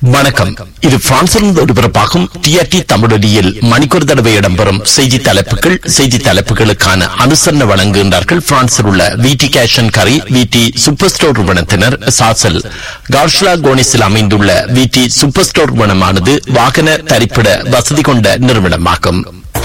வணக்கம் இது பிரான்சிலிருந்து ஒருபரப்பாகும் டிஆர்டி தமிழொலியில் மணிக்கொரு தடவை இடம்பெறும் செய்தி தலைப்புகள் செய்தி தலைப்புகளுக்கான அனுசரணை வழங்குகின்றார்கள் பிரான்சில் உள்ள விடி கேஷன் கரி விடி சூப்பர் ஸ்டோர் நிறுவனத்தினர் சாசல் கார்ஷ்லா கோனிஸில் அமைந்துள்ள விடி சூப்பர் ஸ்டோர் நிறுவனமானது வாகன தரிப்பிட வசதி கொண்ட நிறுவனமாகும்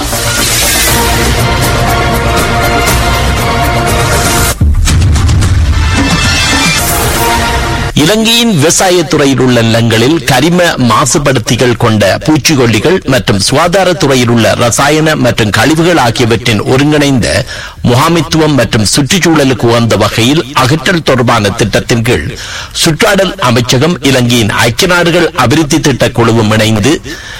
இலங்கையின் விவசாயத் துறையில் உள்ள நிலங்களில் கரிம மாசுபடுத்திகள் கொண்ட பூச்சிக்கொல்லிகள் மற்றும் சுகாதாரத் துறையில் உள்ள ரசாயன மற்றும் கழிவுகள் ஆகியவற்றின் ஒருங்கிணைந்த முகாமித்துவம் மற்றும் சுற்றுச்சூழலுக்கு உகந்த வகையில் அகற்றல் தொடர்பான திட்டத்தின் கீழ் சுற்றாடல் அமைச்சகம் இலங்கையின் ஐக்கிய நாடுகள் அபிவிருத்தி திட்ட குழுவும் இணைந்து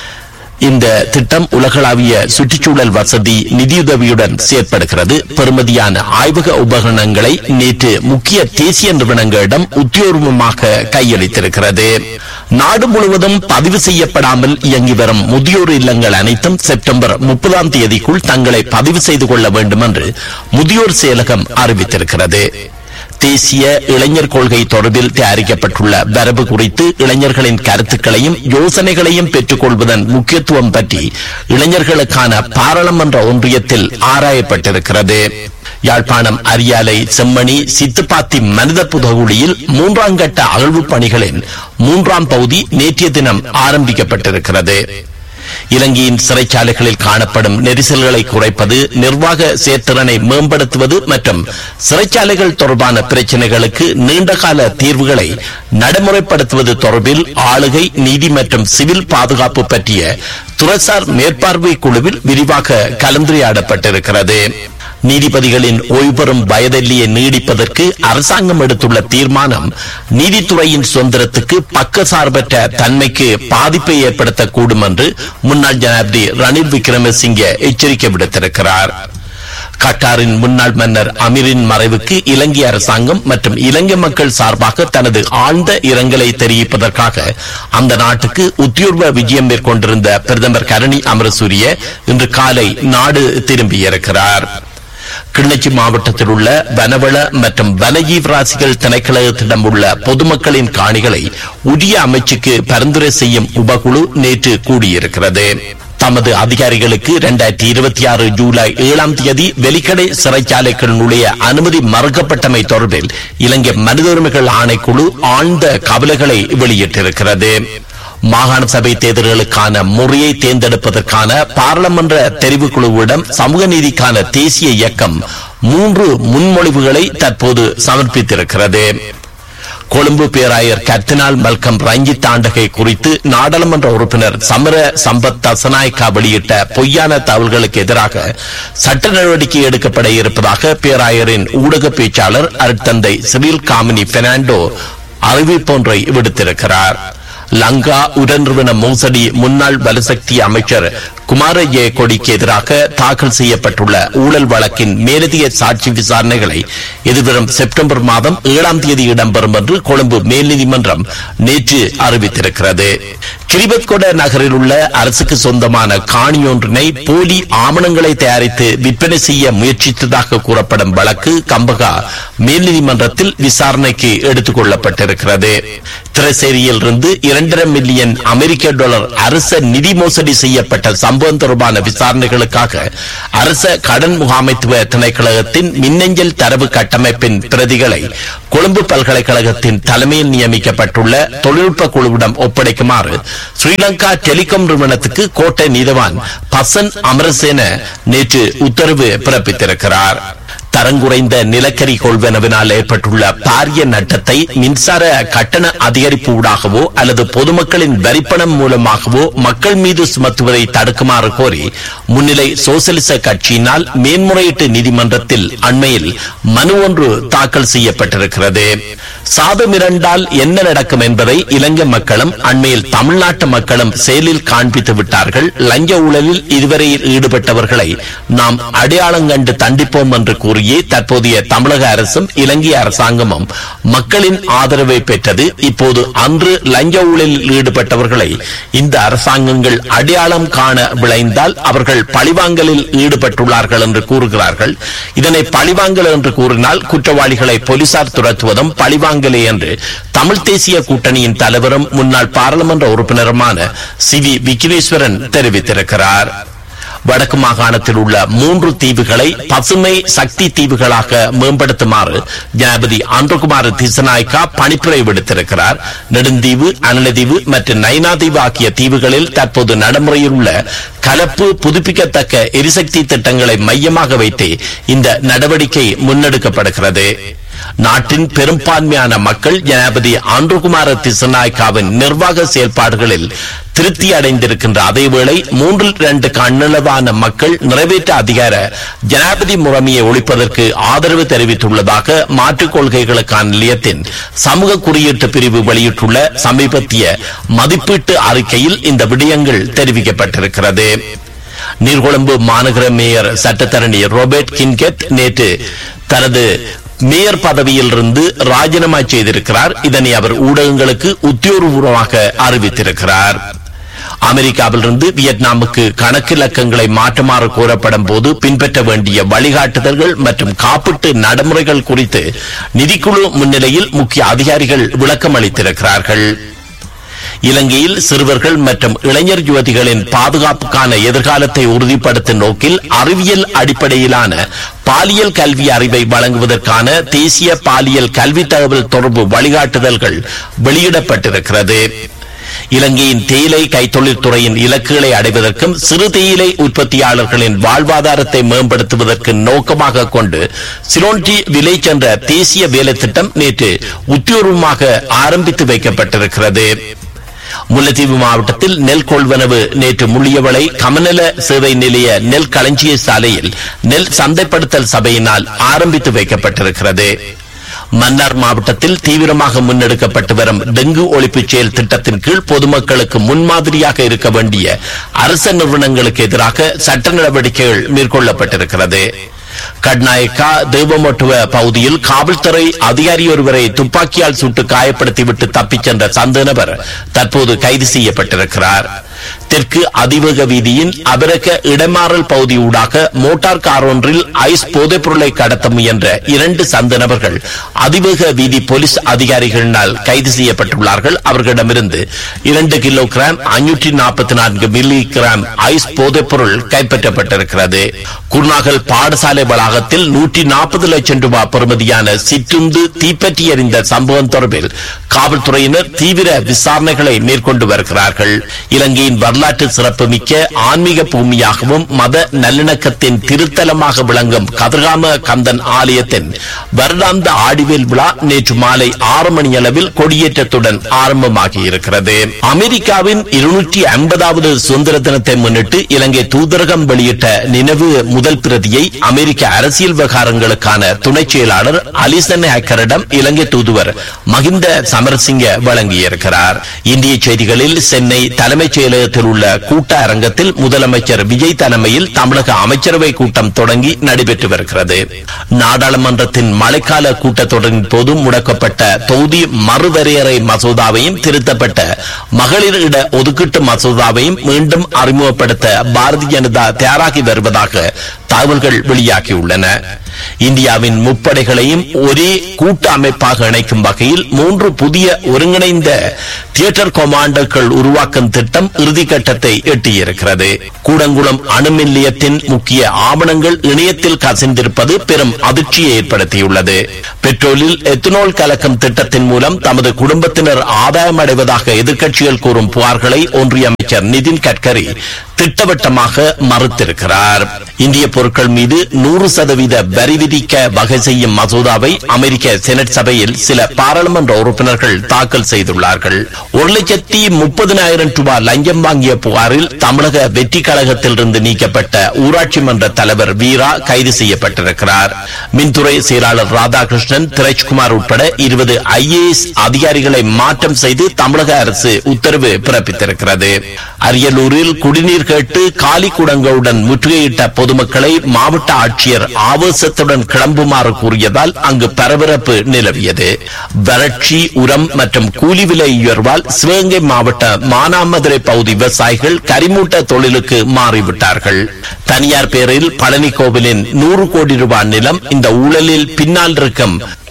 இந்த திட்டம் உலகளாவிய சுற்றுச்சூழல் வசதி நிதியுதவியுடன் செயற்படுகிறது பெறுமதியான ஆய்வக உபகரணங்களை நேற்று முக்கிய தேசிய நிறுவனங்களிடம் உத்தியோகமாக கையளித்திருக்கிறது நாடு முழுவதும் பதிவு செய்யப்படாமல் இயங்கி வரும் முதியோர் இல்லங்கள் அனைத்தும் செப்டம்பர் முப்பதாம் தேதிக்குள் தங்களை பதிவு செய்து கொள்ள வேண்டும் என்று முதியோர் செயலகம் அறிவித்திருக்கிறது தேசிய இளைஞர் கொள்கை தொடர்பில் தயாரிக்கப்பட்டுள்ள வரவு குறித்து இளைஞர்களின் கருத்துக்களையும் யோசனைகளையும் பெற்றுக் கொள்வதன் முக்கியத்துவம் பற்றி இளைஞர்களுக்கான பாராளுமன்ற ஒன்றியத்தில் ஆராயப்பட்டிருக்கிறது யாழ்ப்பாணம் அரியாலை செம்மணி சித்துப்பாத்தி மனித புதகுழியில் மூன்றாம் கட்ட அகழ்வு பணிகளின் மூன்றாம் பகுதி நேற்றைய தினம் ஆரம்பிக்கப்பட்டிருக்கிறது இலங்கையின் சிறைச்சாலைகளில் காணப்படும் நெரிசல்களை குறைப்பது நிர்வாக செயற்திறனை மேம்படுத்துவது மற்றும் சிறைச்சாலைகள் தொடர்பான பிரச்சினைகளுக்கு நீண்டகால தீர்வுகளை நடைமுறைப்படுத்துவது தொடர்பில் ஆளுகை நீதி மற்றும் சிவில் பாதுகாப்பு பற்றிய துறைசார் மேற்பார்வை குழுவில் விரிவாக கலந்துரையாடப்பட்டிருக்கிறது நீதிபதிகளின் ஓய்வு பெறும் வயதெல்லியை நீடிப்பதற்கு அரசாங்கம் எடுத்துள்ள தீர்மானம் நீதித்துறையின் சுதந்திரத்துக்கு பக்கசார்பற்ற தன்மைக்கு பாதிப்பை ஏற்படுத்தக்கூடும் என்று முன்னாள் ஜனாதிபதி ரணில் விக்ரமசிங்கே எச்சரிக்கை விடுத்திருக்கிறார் கட்டாரின் முன்னாள் மன்னர் அமீரின் மறைவுக்கு இலங்கை அரசாங்கம் மற்றும் இலங்கை மக்கள் சார்பாக தனது ஆழ்ந்த இரங்கலை தெரிவிப்பதற்காக அந்த நாட்டுக்கு உத்தியோர்வ விஜயம் மேற்கொண்டிருந்த பிரதமர் கரணி அமரசூரிய இன்று காலை நாடு திரும்பியிருக்கிறார் கிள்ளச்சி மாவட்டத்தில் உள்ள வனவள மற்றும் வனஜீவராசிகள் திணைக்களத்திடம் உள்ள பொதுமக்களின் காணிகளை உரிய அமைச்சுக்கு பரிந்துரை செய்யும் உபகுழு நேற்று கூடியிருக்கிறது தமது அதிகாரிகளுக்கு இரண்டாயிரத்தி இருபத்தி ஆறு ஜூலை ஏழாம் தேதி வெலிக்கடை சிறைச்சாலைகளினுடைய அனுமதி மறுக்கப்பட்டமை தொடர்பில் இலங்கை மனித உரிமைகள் ஆணைக்குழு ஆழ்ந்த கவலைகளை வெளியிட்டிருக்கிறது மாகாண சபை தேர்தல்களுக்கான முறையை தேர்ந்தெடுப்பதற்கான பாராளுமன்ற தெரிவுக்குழுவிடம் சமூக நீதிக்கான தேசிய இயக்கம் மூன்று முன்மொழிவுகளை தற்போது சமர்ப்பித்திருக்கிறது கொழும்பு பேராயர் கர்தினால் மல்கம் ரஞ்சித் தாண்டகை குறித்து நாடாளுமன்ற உறுப்பினர் சமர சம்பத் தசநாயக்கா வெளியிட்ட பொய்யான தகவல்களுக்கு எதிராக சட்ட நடவடிக்கை எடுக்கப்பட இருப்பதாக பேராயரின் ஊடக பேச்சாளர் அருட்தந்தை சிவில் காமினி பெர்னாண்டோ அறிவிப்பொன்றை விடுத்திருக்கிறார் லங்கா உடன்றுவன மோசடி முன்னாள் வலுசக்தி அமைச்சர் குமார ஜெய கொடிக்கு எதிராக தாக்கல் செய்யப்பட்டுள்ள ஊழல் வழக்கின் மேலதிக சாட்சி விசாரணைகளை எதிர்வரும் செப்டம்பர் மாதம் ஏழாம் தேதி இடம்பெறும் என்று கொழும்பு மேல் நீதிமன்றம் நேற்று அறிவித்திருக்கிறது கிரிபத்கொட நகரில் உள்ள அரசுக்கு சொந்தமான காணியொன்றினை போலி ஆவணங்களை தயாரித்து விற்பனை செய்ய முயற்சித்ததாக கூறப்படும் வழக்கு கம்பகா மேல் நீதிமன்றத்தில் விசாரணைக்கு எடுத்துக் கொள்ளப்பட்டிருக்கிறது திரைசேரியில் இருந்து இரண்டரை மில்லியன் அமெரிக்க டாலர் அரச நிதி மோசடி செய்யப்பட்ட சம்பவம் தொடர்பான விசாரணைகளுக்காக அரச கடன் முகாமைத்துவ திணைக்களகத்தின் மின்னஞ்சல் தரவு கட்டமைப்பின் பிரதிகளை கொழும்பு பல்கலைக்கழகத்தின் தலைமையில் நியமிக்கப்பட்டுள்ள தொழில்நுட்ப குழுவிடம் ஒப்படைக்குமாறு ஸ்ரீலங்கா டெலிகாம் நிறுவனத்துக்கு கோட்டை நீதவான் பசன் அமரசேன நேற்று உத்தரவு பிறப்பித்திருக்கிறார் தரங்குறைந்த நிலக்கரி கொள்வனவினால் ஏற்பட்டுள்ள பாரிய நட்டத்தை மின்சார கட்டண அதிகரிப்பு ஊடாகவோ அல்லது பொதுமக்களின் வரிப்பணம் மூலமாகவோ மக்கள் மீது சுமத்துவதை தடுக்குமாறு கோரி முன்னிலை சோசலிச கட்சியினால் மேன்முறையீட்டு நீதிமன்றத்தில் அண்மையில் மனு ஒன்று தாக்கல் செய்யப்பட்டிருக்கிறது சாதம் இரண்டால் என்ன நடக்கும் என்பதை இலங்கை மக்களும் அண்மையில் தமிழ்நாட்டு மக்களும் செயலில் காண்பித்து விட்டார்கள் லஞ்ச ஊழலில் இதுவரையில் ஈடுபட்டவர்களை நாம் அடையாளம் கண்டு தண்டிப்போம் என்று கூறியே தற்போதைய தமிழக அரசும் இலங்கை அரசாங்கமும் மக்களின் ஆதரவை பெற்றது இப்போது அன்று லஞ்ச ஊழலில் ஈடுபட்டவர்களை இந்த அரசாங்கங்கள் அடையாளம் காண விளைந்தால் அவர்கள் பழிவாங்கலில் ஈடுபட்டுள்ளார்கள் என்று கூறுகிறார்கள் இதனை பழிவாங்கல் என்று கூறினால் குற்றவாளிகளை போலீசார் துரத்துவதும் பழிவாங்கல் வாங்கலே என்று தமிழ் தேசிய கூட்டணியின் தலைவரும் முன்னாள் பாராளுமன்ற உறுப்பினருமான சி வி விக்னேஸ்வரன் தெரிவித்திருக்கிறார் வடக்கு மாகாணத்தில் உள்ள மூன்று தீவுகளை பசுமை சக்தி தீவுகளாக மேம்படுத்துமாறு ஜனாபதி ஆந்திரகுமார் திசநாயக்கா பணிப்புரை விடுத்திருக்கிறார் நெடுந்தீவு அனலதீவு மற்றும் நைனாதீவு ஆகிய தீவுகளில் தற்போது நடைமுறையில் உள்ள கலப்பு புதுப்பிக்கத்தக்க எரிசக்தி திட்டங்களை மையமாக வைத்து இந்த நடவடிக்கை முன்னெடுக்கப்படுகிறது நாட்டின் பெரும்பான்மையான மக்கள் ஜனாபதி ஆண்டுகுமார திசநாயக்காவின் நிர்வாக செயல்பாடுகளில் திருப்தி அடைந்திருக்கின்ற அதேவேளை மூன்றில் இரண்டு கண்ணளவான மக்கள் நிறைவேற்ற அதிகார ஜனாபதி முறைமையை ஒழிப்பதற்கு ஆதரவு தெரிவித்துள்ளதாக மாற்றுக் கொள்கைகளுக்கான நிலையத்தின் சமூக குறியீட்டு பிரிவு வெளியிட்டுள்ள சமீபத்திய மதிப்பீட்டு அறிக்கையில் இந்த விடயங்கள் தெரிவிக்கப்பட்டிருக்கிறது நீர்கொழும்பு மாநகர மேயர் சட்டத்தரணி ரோபர்ட் கின்கெட் நேற்று தனது மேயர் பதவியிலிருந்து ராஜினாமா செய்திருக்கிறார் இதனை அவர் ஊடகங்களுக்கு உத்தியோகபூர்வமாக அறிவித்திருக்கிறார் அமெரிக்காவிலிருந்து வியட்நாமுக்கு கணக்கு இலக்கங்களை மாற்றுமாறு கோரப்படும் போது பின்பற்ற வேண்டிய வழிகாட்டுதல்கள் மற்றும் காப்பீட்டு நடைமுறைகள் குறித்து நிதிக்குழு முன்னிலையில் முக்கிய அதிகாரிகள் விளக்கம் அளித்திருக்கிறார்கள் இலங்கையில் சிறுவர்கள் மற்றும் இளைஞர் யுவதிகளின் பாதுகாப்புக்கான எதிர்காலத்தை உறுதிப்படுத்தும் நோக்கில் அறிவியல் அடிப்படையிலான பாலியல் கல்வி அறிவை வழங்குவதற்கான தேசிய பாலியல் கல்வி தகவல் தொடர்பு வழிகாட்டுதல்கள் வெளியிடப்பட்டிருக்கிறது இலங்கையின் தேயிலை கைத்தொழில் துறையின் இலக்குகளை அடைவதற்கும் சிறு தேயிலை உற்பத்தியாளர்களின் வாழ்வாதாரத்தை மேம்படுத்துவதற்கு நோக்கமாக கொண்டு சிலோன்டி வில்லேஜ் என்ற தேசிய வேலை திட்டம் நேற்று உத்தியோகமாக ஆரம்பித்து வைக்கப்பட்டிருக்கிறது முல்லைத்தீவு மாவட்டத்தில் நெல் கொள்வனவு நேற்று முள்ளியவளை கமநல சேவை நிலைய நெல் களஞ்சிய சாலையில் நெல் சந்தைப்படுத்தல் சபையினால் ஆரம்பித்து வைக்கப்பட்டிருக்கிறது மன்னார் மாவட்டத்தில் தீவிரமாக முன்னெடுக்கப்பட்டு வரும் டெங்கு ஒழிப்பு செயல் திட்டத்தின் கீழ் பொதுமக்களுக்கு முன்மாதிரியாக இருக்க வேண்டிய அரச நிறுவனங்களுக்கு எதிராக சட்ட நடவடிக்கைகள் மேற்கொள்ளப்பட்டிருக்கிறது கட்நாயக்கா தேவமொட்டுவ பகுதியில் காவல்துறை அதிகாரி ஒருவரை துப்பாக்கியால் சுட்டு காயப்படுத்திவிட்டு தப்பிச் சென்ற சந்த நபர் தற்போது கைது செய்யப்பட்டிருக்கிறார் தெற்கு அதிவேக வீதியின் அபரக இடமாறல் பகுதியூடாக மோட்டார் கார் ஒன்றில் ஐஸ் போதைப் பொருளை கடத்த முயன்ற இரண்டு சந்த நபர்கள் அதிவேக வீதி போலீஸ் அதிகாரிகளினால் கைது செய்யப்பட்டுள்ளார்கள் அவர்களிடமிருந்து இரண்டு கிலோ கிராம் ஐநூற்றி நாற்பத்தி நான்கு மில்லி கிராம் ஐஸ் போதைப் பொருள் கைப்பற்றப்பட்டிருக்கிறது குருநாகல் பாடசாலை வளாகத்தில் நூற்றி நாற்பது லட்சம் ரூபாய் பெறுமதியான சிற்றுந்து தீப்பற்றி எறிந்த சம்பவம் தொடர்பில் காவல்துறையினர் தீவிர விசாரணைகளை மேற்கொண்டு வருகிறார்கள் இலங்கையின் வரலாற்று சிறப்புமிக்க ஆன்மீக பூமியாகவும் மத நல்லிணக்கத்தின் திருத்தலமாக விளங்கும் கதிர்காம கந்தன் ஆலயத்தின் வருடாந்த ஆடிவேல் விழா நேற்று மாலை ஆறு மணி அளவில் கொடியேற்றத்துடன் ஆரம்பமாகி இருக்கிறது அமெரிக்காவின் இருநூற்றி ஐம்பதாவது சுதந்திர தினத்தை முன்னிட்டு இலங்கை தூதரகம் வெளியிட்ட நினைவு முதல் பிரதியை அமெரிக்க அரசியல் விவகாரங்களுக்கான துணை செயலாளர் அலிசன் ஹேக்கரிடம் இலங்கை தூதுவர் மகிந்த சமரசிங்க வழங்கியிருக்கிறார் இந்திய செய்திகளில் சென்னை தலைமைச் செயலகத்தில் உள்ள கூட்ட அரங்கத்தில் முதலமைச்சர் விஜய் தலைமையில் தமிழக அமைச்சரவை கூட்டம் தொடங்கி நடைபெற்று வருகிறது நாடாளுமன்றத்தின் மழைக்கால கூட்டத்தொடரின் போது முடக்கப்பட்ட தொகுதி மறுவரையறை மசோதாவையும் திருத்தப்பட்ட மகளிர் இட ஒதுக்கீட்டு மசோதாவையும் மீண்டும் அறிமுகப்படுத்த பாரதிய ஜனதா தயாராகி வருவதாக தகவல்கள் வெளியாகியுள்ளன இந்தியாவின் முப்படைகளையும் ஒரே கூட்டு அமைப்பாக இணைக்கும் வகையில் மூன்று புதிய ஒருங்கிணைந்த தியேட்டர் கொமாண்டோக்கள் உருவாக்கும் திட்டம் இறுதிக்கட்டத்தை எட்டியிருக்கிறது கூடங்குளம் அணு நிலையத்தின் முக்கிய ஆவணங்கள் இணையத்தில் கசிந்திருப்பது பெரும் அதிர்ச்சியை ஏற்படுத்தியுள்ளது பெட்ரோலில் எத்தனால் கலக்கும் திட்டத்தின் மூலம் தமது குடும்பத்தினர் ஆதாயம் அடைவதாக எதிர்க்கட்சிகள் கூறும் புகார்களை ஒன்றிய அமைச்சர் நிதின் கட்கரி திட்டவட்டமாக மறுத்திருக்கிறார் இந்திய பொருட்கள் மீது நூறு சதவீத வரி விதிக்க வகை செய்யும் மசோதாவை அமெரிக்க செனட் சபையில் சில பாராளுமன்ற உறுப்பினர்கள் தாக்கல் செய்துள்ளார்கள் ஒரு லட்சத்தி முப்பதினாயிரம் ரூபாய் லஞ்சம் வாங்கிய புகாரில் தமிழக வெற்றி கழகத்திலிருந்து நீக்கப்பட்ட ஊராட்சி மன்ற தலைவர் வீரா கைது செய்யப்பட்டிருக்கிறார் மின்துறை செயலாளர் ராதாகிருஷ்ணன் திரேஜ்குமார் உட்பட இருபது ஐஏஎஸ் அதிகாரிகளை மாற்றம் செய்து தமிழக அரசு உத்தரவு பிறப்பித்திருக்கிறது அரியலூரில் குடிநீர் கேட்டு காலி குடங்களுடன் முற்றுகையிட்ட பொதுமக்களை மாவட்ட ஆட்சியர் ஆவேசத்துடன் கிளம்புமாறு கூறியதால் அங்கு பரபரப்பு நிலவியது வறட்சி உரம் மற்றும் கூலி விலை உயர்வால் சிவகங்கை மாவட்ட மானாமதுரை பகுதி விவசாயிகள் கரிமூட்ட தொழிலுக்கு மாறிவிட்டார்கள் தனியார் பேரில் பழனி கோவிலின் நூறு கோடி ரூபாய் நிலம் இந்த ஊழலில் பின்னால் இருக்கும்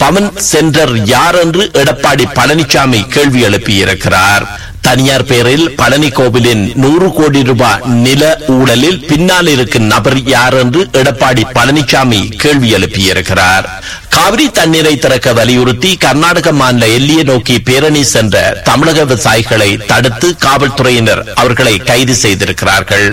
பவன் சென்டர் யார் என்று எடப்பாடி பழனிசாமி கேள்வி எழுப்பியிருக்கிறார் தனியார் பெயரில் பழனி கோவிலின் நூறு கோடி ரூபாய் நில ஊழலில் பின்னால் இருக்கும் நபர் யார் என்று எடப்பாடி பழனிசாமி கேள்வி எழுப்பியிருக்கிறார் காவிரி தண்ணீரை திறக்க வலியுறுத்தி கர்நாடக மாநில எல்லையை நோக்கி பேரணி சென்ற தமிழக விவசாயிகளை தடுத்து காவல்துறையினர் அவர்களை கைது செய்திருக்கிறார்கள்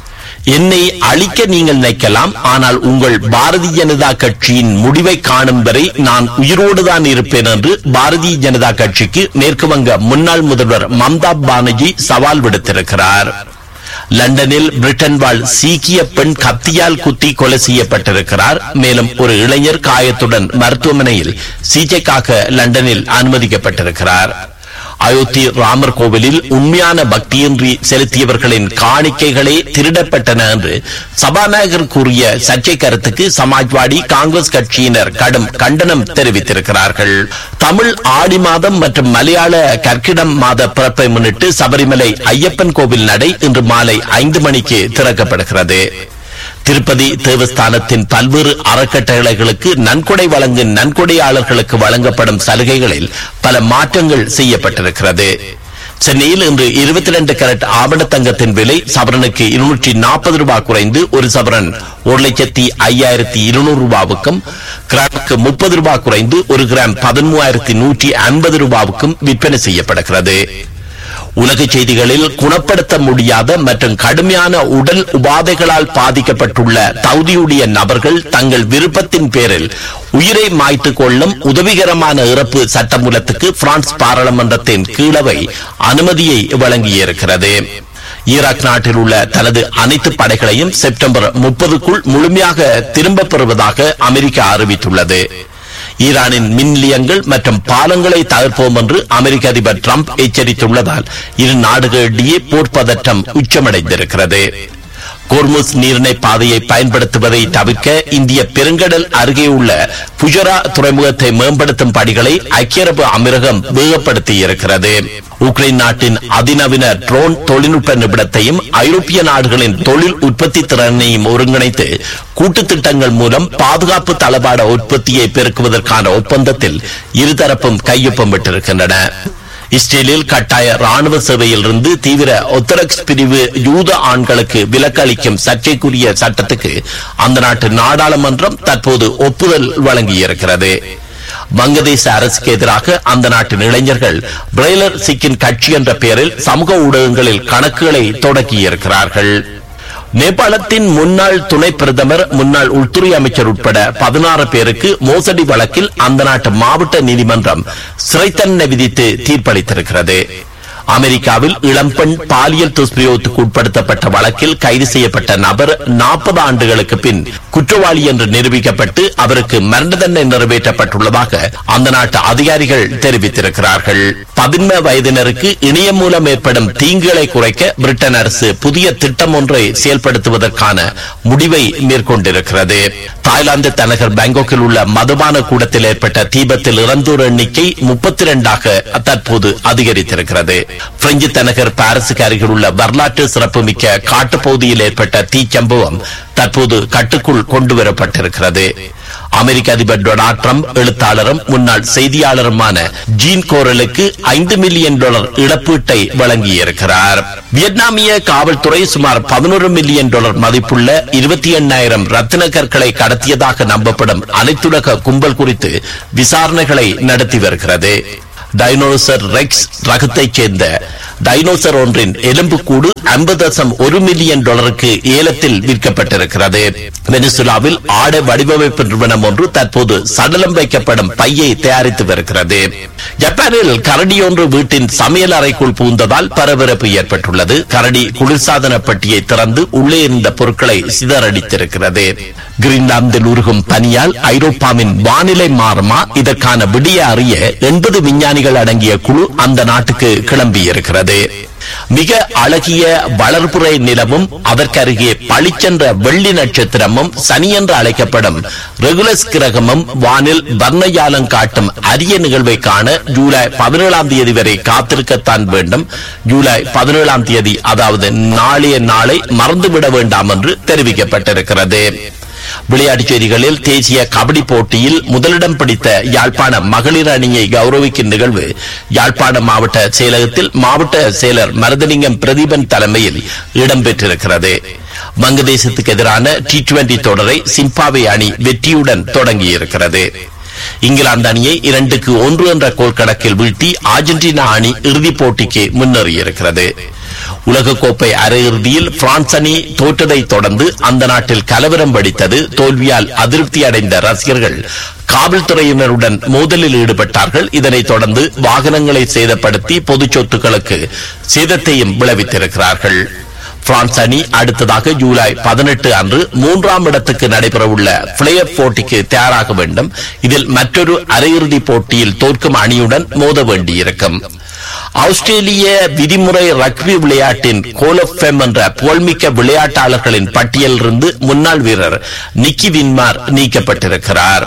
என்னை அழிக்க நீங்கள் நினைக்கலாம் ஆனால் உங்கள் பாரதிய ஜனதா கட்சியின் முடிவை காணும் வரை நான் உயிரோடு தான் இருப்பேன் என்று பாரதிய ஜனதா கட்சிக்கு மேற்கு வங்க முன்னாள் முதல்வர் மம்தா பானர்ஜி சவால் விடுத்திருக்கிறார் லண்டனில் பிரிட்டன் வாழ் சீக்கிய பெண் கத்தியால் குத்தி கொலை செய்யப்பட்டிருக்கிறார் மேலும் ஒரு இளைஞர் காயத்துடன் மருத்துவமனையில் சிகிச்சைக்காக லண்டனில் அனுமதிக்கப்பட்டிருக்கிறார் அயோத்தி ராமர் கோவிலில் உண்மையான பக்தியின்றி செலுத்தியவர்களின் காணிக்கைகளே திருடப்பட்டன என்று சபாநாயகர் கூறிய சர்ச்சை கருத்துக்கு சமாஜ்வாடி காங்கிரஸ் கட்சியினர் கடும் கண்டனம் தெரிவித்திருக்கிறார்கள் தமிழ் ஆடி மாதம் மற்றும் மலையாள கற்கிடம் மாத பிறப்பை முன்னிட்டு சபரிமலை ஐயப்பன் கோவில் நடை இன்று மாலை ஐந்து மணிக்கு திறக்கப்படுகிறது திருப்பதி தேவஸ்தானத்தின் பல்வேறு அறக்கட்டளைகளுக்கு நன்கொடை வழங்கும் நன்கொடையாளர்களுக்கு வழங்கப்படும் சலுகைகளில் பல மாற்றங்கள் செய்யப்பட்டிருக்கிறது சென்னையில் இன்று இருபத்தி ரெண்டு கேரட் ஆவண தங்கத்தின் விலை சவரனுக்கு இருநூற்றி நாற்பது ரூபாய் குறைந்து ஒரு சவரன் ஒரு லட்சத்தி ஐயாயிரத்தி இருநூறு ரூபாவுக்கும் கிராமுக்கு முப்பது ரூபாய் குறைந்து ஒரு கிராம் பதிமூவாயிரத்தி நூற்றி ஐம்பது ரூபாவுக்கும் விற்பனை செய்யப்படுகிறது உலக செய்திகளில் குணப்படுத்த முடியாத மற்றும் கடுமையான உடல் உபாதைகளால் பாதிக்கப்பட்டுள்ள தகுதியுடைய நபர்கள் தங்கள் விருப்பத்தின் பேரில் உயிரை மாய்த்துக் கொள்ளும் உதவிகரமான இறப்பு சட்டமூலத்துக்கு பிரான்ஸ் பாராளுமன்றத்தின் கீழவை அனுமதியை வழங்கியிருக்கிறது ஈராக் நாட்டில் உள்ள தனது அனைத்து படைகளையும் செப்டம்பர் முப்பதுக்குள் முழுமையாக திரும்பப் பெறுவதாக அமெரிக்கா அறிவித்துள்ளது ஈரானின் மின் நிலையங்கள் மற்றும் பாலங்களை தகர்ப்போம் என்று அமெரிக்க அதிபர் டிரம்ப் எச்சரித்துள்ளதால் இரு நாடுகளிடையே போர் பதற்றம் உச்சமடைந்திருக்கிறது கோர்முஸ் நீரிணை பாதையை பயன்படுத்துவதை தவிர்க்க இந்திய பெருங்கடல் அருகே உள்ள புஜரா துறைமுகத்தை மேம்படுத்தும் பணிகளை ஐக்கிய அரபு அமீரகம் வேகப்படுத்தி இருக்கிறது உக்ரைன் நாட்டின் அதிநவீன ட்ரோன் தொழில்நுட்ப நிபுணத்தையும் ஐரோப்பிய நாடுகளின் தொழில் உற்பத்தி திறனையும் ஒருங்கிணைத்து கூட்டு திட்டங்கள் மூலம் பாதுகாப்பு தளபாட உற்பத்தியை பெருக்குவதற்கான ஒப்பந்தத்தில் இருதரப்பும் கையொப்பமிட்டிருக்கின்றன இஸ்ரேலில் கட்டாய ராணுவ சேவையில் இருந்து தீவிர ஒத்தரக்ஸ் பிரிவு யூத ஆண்களுக்கு விலக்களிக்கும் சர்ச்சைக்குரிய சட்டத்துக்கு அந்த நாட்டு நாடாளுமன்றம் தற்போது ஒப்புதல் வழங்கியிருக்கிறது வங்கதேச அரசுக்கு எதிராக அந்த நாட்டின் இளைஞர்கள் பிரெய்லர் சிக்கின் கட்சி என்ற பெயரில் சமூக ஊடகங்களில் கணக்குகளை தொடக்கியிருக்கிறார்கள் நேபாளத்தின் முன்னாள் துணை பிரதமர் முன்னாள் உள்துறை அமைச்சர் உட்பட பதினாறு பேருக்கு மோசடி வழக்கில் அந்த நாட்டு மாவட்ட நீதிமன்றம் சிறை தண்டனை விதித்து தீர்ப்பளித்திருக்கிறது அமெரிக்காவில் இளம்பெண் பாலியல் துஷ்பிரயோகத்துக்கு உட்படுத்தப்பட்ட வழக்கில் கைது செய்யப்பட்ட நபர் நாற்பது ஆண்டுகளுக்கு பின் குற்றவாளி என்று நிரூபிக்கப்பட்டு அவருக்கு மரண தண்டனை நிறைவேற்றப்பட்டுள்ளதாக அந்த நாட்டு அதிகாரிகள் தெரிவித்திருக்கிறார்கள் பதின்ம வயதினருக்கு இணையம் மூலம் ஏற்படும் தீங்குகளை குறைக்க பிரிட்டன் அரசு புதிய திட்டம் ஒன்றை செயல்படுத்துவதற்கான முடிவை மேற்கொண்டிருக்கிறது தாய்லாந்து தலைநகர் பாங்காக்கில் உள்ள மதுபான கூடத்தில் ஏற்பட்ட தீபத்தில் இறந்தோர் எண்ணிக்கை முப்பத்தி இரண்டாக தற்போது அதிகரித்திருக்கிறது பிரெஞ்சு தலைநகர் பாரிஸுக்கு அருகில் உள்ள வரலாற்று சிறப்புமிக்க காட்டுப்பகுதியில் ஏற்பட்ட தீச்சம்பவம் தற்போது கட்டுக்குள் கொண்டு வரப்பட்டிருக்கிறது அமெரிக்க அதிபர் டொனால்ட் ட்ரம்ப் எழுத்தாளரும் முன்னாள் செய்தியாளருமான ஜீன் கோரலுக்கு ஐந்து மில்லியன் டாலர் இழப்பீட்டை வழங்கியிருக்கிறார் வியட்நாமிய காவல்துறை சுமார் பதினோரு மில்லியன் டாலர் மதிப்புள்ள இருபத்தி எண்ணாயிரம் ரத்தின கற்களை கடத்தியதாக நம்பப்படும் அனைத்துலக கும்பல் குறித்து விசாரணைகளை நடத்தி வருகிறது டைனோசர் ரெக்ஸ் ரகத்தைச் சேர்ந்த டைனோசர் ஒன்றின் எலும்புக்கூடு ஐம்பது தசம் ஒரு மில்லியன் டாலருக்கு ஏலத்தில் விற்கப்பட்டிருக்கிறது வெனிசுலாவில் ஆடை வடிவமைப்பு நிறுவனம் ஒன்று தற்போது சடலம் வைக்கப்படும் பையை தயாரித்து வருகிறது ஜப்பானில் கரடி ஒன்று வீட்டின் சமையல் அறைக்குள் பூந்ததால் பரபரப்பு ஏற்பட்டுள்ளது கரடி குளிர்சாதன பெட்டியை திறந்து உள்ளே இருந்த பொருட்களை சிதறடித்திருக்கிறது கிரீன்லாந்தில் உருகும் பனியால் ஐரோப்பாவின் வானிலை மாறுமா இதற்கான விடிய அறிய எண்பது விஞ்ஞானிகள் அடங்கிய குழு அந்த நாட்டுக்கு கிளம்பியிருக்கிறது மிக அழகிய வளர்புறை நிலவும் அதற்கருகே பளிச்சென்ற வெள்ளி நட்சத்திரமும் சனி என்று அழைக்கப்படும் ரெகுலஸ் கிரகமும் வானில் வர்ணஜாலம் காட்டும் அரிய நிகழ்வை காண ஜூலை பதினேழாம் தேதி வரை காத்திருக்கத்தான் வேண்டும் ஜூலை பதினேழாம் தேதி அதாவது நாளைய நாளை மறந்துவிட வேண்டாம் என்று தெரிவிக்கப்பட்டிருக்கிறது விளையாட்டுச் செய்திகளில் தேசிய கபடி போட்டியில் முதலிடம் பிடித்த யாழ்ப்பாண மகளிர் அணியை கௌரவிக்கும் நிகழ்வு யாழ்ப்பாண மாவட்ட செயலகத்தில் மாவட்ட செயலர் மருதலிங்கம் பிரதீபன் தலைமையில் இடம்பெற்றிருக்கிறது வங்கதேசத்துக்கு எதிரான டி டுவெண்டி தொடரை சிம்பாவே அணி வெற்றியுடன் தொடங்கியிருக்கிறது இங்கிலாந்து அணியை இரண்டுக்கு ஒன்று என்ற கோல் கணக்கில் வீழ்த்தி அர்ஜென்டினா அணி இறுதிப் போட்டிக்கு முன்னேறியிருக்கிறது உலகக்கோப்பை அரையிறுதியில் பிரான்ஸ் அணி தோற்றதை தொடர்ந்து அந்த நாட்டில் கலவரம் வெடித்தது தோல்வியால் அதிருப்தி அடைந்த ரசிகர்கள் காவல்துறையினருடன் மோதலில் ஈடுபட்டார்கள் இதனைத் தொடர்ந்து வாகனங்களை சேதப்படுத்தி பொது சொத்துக்களுக்கு சேதத்தையும் விளைவித்திருக்கிறார்கள் பிரான்ஸ் அணி அடுத்ததாக ஜூலை பதினெட்டு அன்று மூன்றாம் இடத்துக்கு நடைபெறவுள்ள பிளேயர் போட்டிக்கு தயாராக வேண்டும் இதில் மற்றொரு அரையிறுதி போட்டியில் தோற்கும் அணியுடன் மோத வேண்டியிருக்கும் ஆஸ்திரேலிய விதிமுறை ரக்பி விளையாட்டின் கோலஃபெம் என்ற புகழ்மிக்க விளையாட்டாளர்களின் பட்டியலிலிருந்து முன்னாள் வீரர் நிக்கி வின்மார் நீக்கப்பட்டிருக்கிறார்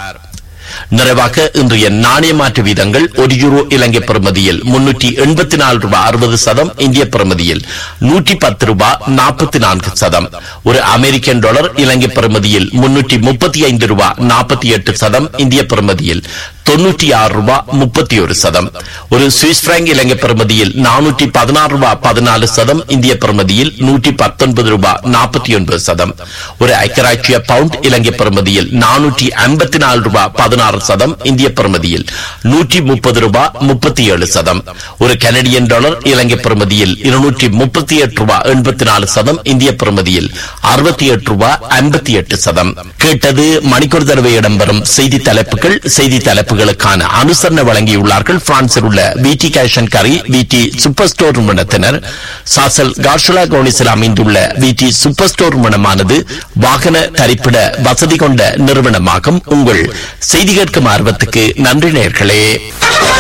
நிறைவாக இன்றைய நாணய மாற்று வீதங்கள் ஒரு யூரோ இலங்கை பெறுமதியில் முன்னூற்றி எண்பத்தி நாலு ரூபாய் அறுபது சதம் இந்திய பெறுமதியில் நூற்றி பத்து ரூபாய் நாற்பத்தி நான்கு சதம் ஒரு அமெரிக்கன் டாலர் இலங்கை பெறுமதியில் முன்னூற்றி முப்பத்தி ஐந்து ரூபாய் நாற்பத்தி எட்டு சதம் இந்திய பெறுமதியில் தொன்னூற்றி ஆறு ரூபாய் முப்பத்தி ஒரு சதம் ஒரு சுவிஸ் பிராங்க் இலங்கை பெறுமதியில் நானூற்றி பதினாறு ரூபாய் பதினாலு சதம் இந்திய பெறுமதியில் நூற்றி பத்தொன்பது ரூபாய் நாற்பத்தி ஒன்பது சதம் ஒரு ஐக்கராட்சிய பவுண்ட் இலங்கை பெறுமதியில் நானூற்றி ஐம்பத்தி நாலு ரூபாய் பதினாறு சதம் இந்திய பெறுமதியில் நூற்றி முப்பது ரூபாய் முப்பத்தி ஏழு சதம் ஒரு கனடியன் டாலர் இலங்கை பெறுமதியில் இருநூற்றி முப்பத்தி எட்டு ரூபாய் எண்பத்தி நாலு சதம் இந்திய பெறுமதியில் அறுபத்தி எட்டு ரூபாய் ஐம்பத்தி எட்டு சதம் கேட்டது மணிக்கூர் தடவை இடம்பெறும் செய்தி தலைப்புகள் செய்தி தலைப்புகளுக்கான அனுசரணை வழங்கியுள்ளார்கள் பிரான்சில் உள்ள விடி கேஷன் கரி விடி சூப்பர் ஸ்டோர் நிறுவனத்தினர் சாசல் கார்ஷுலா கோனிஸில் அமைந்துள்ள விடி சூப்பர் ஸ்டோர் நிறுவனமானது வாகன தரிப்பிட வசதி கொண்ட நிறுவனமாகும் உங்கள் செய்தி கேட்கும் ஆர்வத்துக்கு நன்றி நேர்களே